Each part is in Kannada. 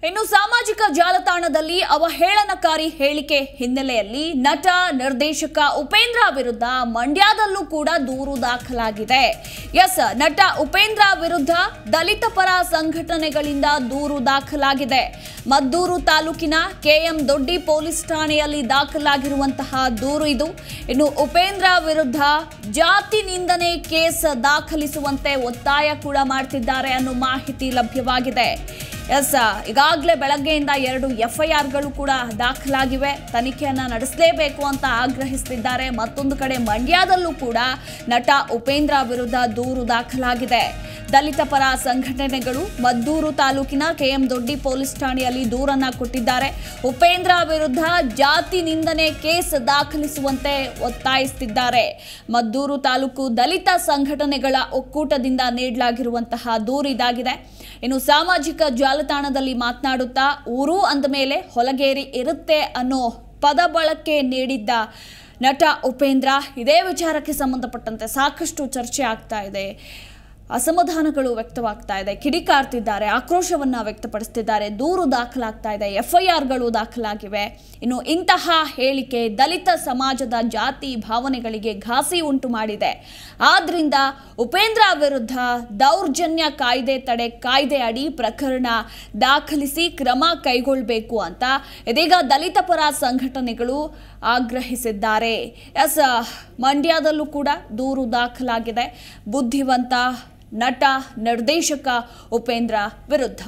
ಇನ್ನು ಸಾಮಾಜಿಕ ಜಾಲತಾಣದಲ್ಲಿ ಅವಹೇಳನಕಾರಿ ಹೇಳಿಕೆ ಹಿನ್ನೆಲೆಯಲ್ಲಿ ನಟ ನಿರ್ದೇಶಕ ಉಪೇಂದ್ರ ವಿರುದ್ಧ ಮಂಡ್ಯದಲ್ಲೂ ಕೂಡ ದೂರು ದಾಖಲಾಗಿದೆ ಎಸ್ ನಟ ಉಪೇಂದ್ರ ವಿರುದ್ಧ ದಲಿತ ಪರ ಸಂಘಟನೆಗಳಿಂದ ದೂರು ದಾಖಲಾಗಿದೆ ಮದ್ದೂರು ತಾಲೂಕಿನ ಕೆಎಂ ದೊಡ್ಡಿ ಪೊಲೀಸ್ ಠಾಣೆಯಲ್ಲಿ ದಾಖಲಾಗಿರುವಂತಹ ದೂರು ಇದು ಇನ್ನು ಉಪೇಂದ್ರ ವಿರುದ್ಧ ಜಾತಿ ನಿಂದನೆ ಕೇಸ್ ದಾಖಲಿಸುವಂತೆ ಒತ್ತಾಯ ಕೂಡ ಮಾಡ್ತಿದ್ದಾರೆ ಅನ್ನೋ ಮಾಹಿತಿ ಲಭ್ಯವಾಗಿದೆ ಎಸ್ ಈಗಾಗಲೇ ಬೆಳಗ್ಗೆಯಿಂದ ಎರಡು ಎಫ್ಐಆರ್ಗಳು ಕೂಡ ದಾಖಲಾಗಿವೆ ತನಿಖೆಯನ್ನ ನಡೆಸಲೇಬೇಕು ಅಂತ ಆಗ್ರಹಿಸುತ್ತಿದ್ದಾರೆ ಮತ್ತೊಂದು ಕಡೆ ಮಂಡ್ಯದಲ್ಲೂ ಕೂಡ ನಟ ಉಪೇಂದ್ರ ವಿರುದ್ಧ ದೂರು ದಾಖಲಾಗಿದೆ ದಲಿತ ಪರ ಸಂಘಟನೆಗಳು ಮದ್ದೂರು ತಾಲೂಕಿನ ಕೆಎಂ ದೊಡ್ಡಿ ಪೊಲೀಸ್ ಠಾಣೆಯಲ್ಲಿ ದೂರನ್ನ ಕೊಟ್ಟಿದ್ದಾರೆ ಉಪೇಂದ್ರ ವಿರುದ್ಧ ಜಾತಿ ನಿಂದನೆ ಕೇಸ್ ದಾಖಲಿಸುವಂತೆ ಒತ್ತಾಯಿಸುತ್ತಿದ್ದಾರೆ ಮದ್ದೂರು ತಾಲೂಕು ದಲಿತ ಸಂಘಟನೆಗಳ ಒಕ್ಕೂಟದಿಂದ ನೀಡಲಾಗಿರುವಂತಹ ದೂರು ಇದಾಗಿದೆ ಇನ್ನು ಸಾಮಾಜಿಕ ಜಾಲತಾಣದಲ್ಲಿ ಮಾತನಾಡುತ್ತಾ ಊರು ಅಂದ ಮೇಲೆ ಹೊಲಗೇರಿ ಇರುತ್ತೆ ಅನ್ನೋ ಪದ ಬಳಕೆ ನೀಡಿದ್ದ ನಟ ಉಪೇಂದ್ರ ಇದೇ ವಿಚಾರಕ್ಕೆ ಸಂಬಂಧಪಟ್ಟಂತೆ ಸಾಕಷ್ಟು ಚರ್ಚೆ ಆಗ್ತಾ ಇದೆ ಅಸಮಾಧಾನಗಳು ವ್ಯಕ್ತವಾಗ್ತಾ ಇದೆ ಕಿಡಿಕಾರ್ತಿದ್ದಾರೆ ಆಕ್ರೋಶವನ್ನ ವ್ಯಕ್ತಪಡಿಸ್ತಿದ್ದಾರೆ ದೂರು ದಾಖಲಾಗ್ತಾ ಇದೆ ಎಫ್ಐಆರ್ಗಳು ದಾಖಲಾಗಿವೆ ಇನ್ನು ಇಂತಹ ಹೇಳಿಕೆ ದಲಿತ ಸಮಾಜದ ಜಾತಿ ಭಾವನೆಗಳಿಗೆ ಘಾಸಿ ಉಂಟು ಮಾಡಿದೆ ಆದ್ರಿಂದ ಉಪೇಂದ್ರ ವಿರುದ್ಧ ದೌರ್ಜನ್ಯ ಕಾಯ್ದೆ ತಡೆ ಕಾಯ್ದೆ ಅಡಿ ಪ್ರಕರಣ ದಾಖಲಿಸಿ ಕ್ರಮ ಕೈಗೊಳ್ಳಬೇಕು ಅಂತ ಇದೀಗ ದಲಿತ ಪರ ಸಂಘಟನೆಗಳು ಆಗ್ರಹಿಸಿದ್ದಾರೆ ಎಸ್ ಮಂಡ್ಯದಲ್ಲೂ ಕೂಡ ದೂರು ದಾಖಲಾಗಿದೆ ಬುದ್ಧಿವಂತ ನಟ ನಿರ್ದೇಶಕ ಉಪೇಂದ್ರ ವಿರುದ್ಧ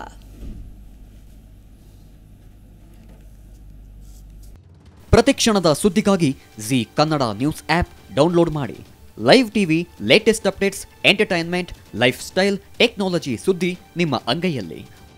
ಪ್ರತಿಕ್ಷಣದ ಸುದ್ದಿಗಾಗಿ Zee Kannada news app download ಮಾಡಿ live TV latest updates entertainment lifestyle technology ಸುದ್ದಿ ನಿಮ್ಮ ಅಂಗೈಯಲ್ಲಿ